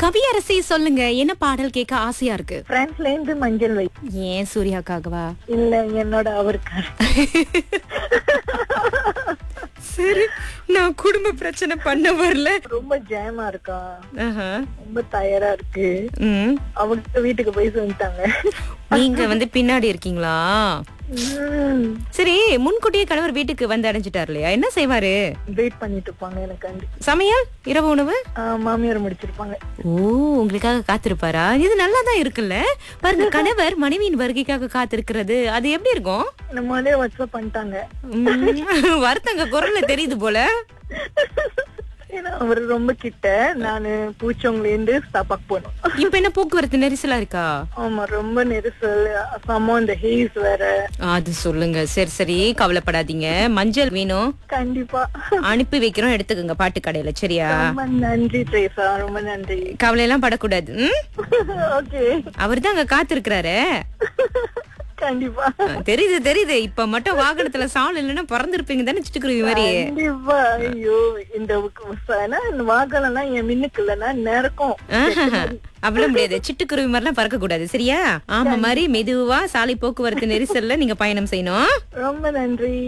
கவியரசி சொல்லுங்க என்ன பாடல் கேட்க ஆசையா இருக்கு பிரான்ஸ்ல இருந்து மஞ்சள் வை ஏன் சூர்யாக்காகவா இல்ல என்னோட அவருக்காக சரி நான் குடும்ப பிரச்சனை பண்ண வரல ரொம்ப ஜாமா இருக்கா ஆஹா. ரொம்ப டயரா இருக்கு ம். அவங்க வீட்டுக்கு போய் சொல்லிட்டாங்க நீங்க வந்து பின்னாடி இருக்கீங்களா உம் சரி முன்கூட்டியே கணவர் வீட்டுக்கு வந்து அடைஞ்சிட்டார் இல்லையா என்ன செய்வாரு வெயிட் பண்ணிட்டு இருப்பாங்க எனக்காண்டி சமையல் இரவு உணவு ஆஹ் மாமியார் முடிச்சிருப்பாங்க ஓ உங்களுக்காக காத்திருப்பாரா இது நல்லா தான் இருக்குல்ல பாருங்க கணவர் மனைவியின் வருகைக்காக காத்திருக்கிறது அது எப்படி இருக்கும் இந்த மாதிரி வாட்ஸ்அப் பண்ணிட்டாங்க உம், வருத்தங்க குரல்ல தெரியுது போல ஏன்னா அவரு ரொம்ப கிட்ட நானு பூச்சவங்கள இருந்து ஸ்டாப்பாக் போனோம் இப்ப என்ன போக்குவரத்து நெரிசலா இருக்கா ஆமா ரொம்ப நெரிசல் சமம் இந்த ஹேஸ் வேற அது சொல்லுங்க சரி சரி கவலைப்படாதீங்க மஞ்சள் வேணும் கண்டிப்பா அனுப்பி வைக்கிறோம் எடுத்துக்கோங்க பாட்டு கடையில சரியா ரொம்ப நன்றி ட்ரேசா ரொம்ப நன்றி கவலை எல்லாம் படக்கூடாது ம்? ஓகே அவர் தான் அங்க காத்திருக்கிறாரு கண்டிப்பா தெரியுது தெரியுது இப்ப மட்டும் வாகனத்துல சால் இல்லைன்னா பறந்துருப்பீங்க தானே சிட்டுக்குருவி மாதிரி கண்டிப்பா ஐயோ இந்த ஏன்னா இந்த வாகனம் எல்லாம் என் மின்னுக்கு இல்லைன்னா நேரக்கும் ஆஹா, அவ்வளவு முடியாது சிட்டுக்குருவி மாதிரிலாம் பறக்க கூடாது சரியா ஆமா மாதிரி மெதுவா சாலை போக்குவரத்து நெரிசல்ல நீங்க பயணம் செய்யணும் ரொம்ப நன்றி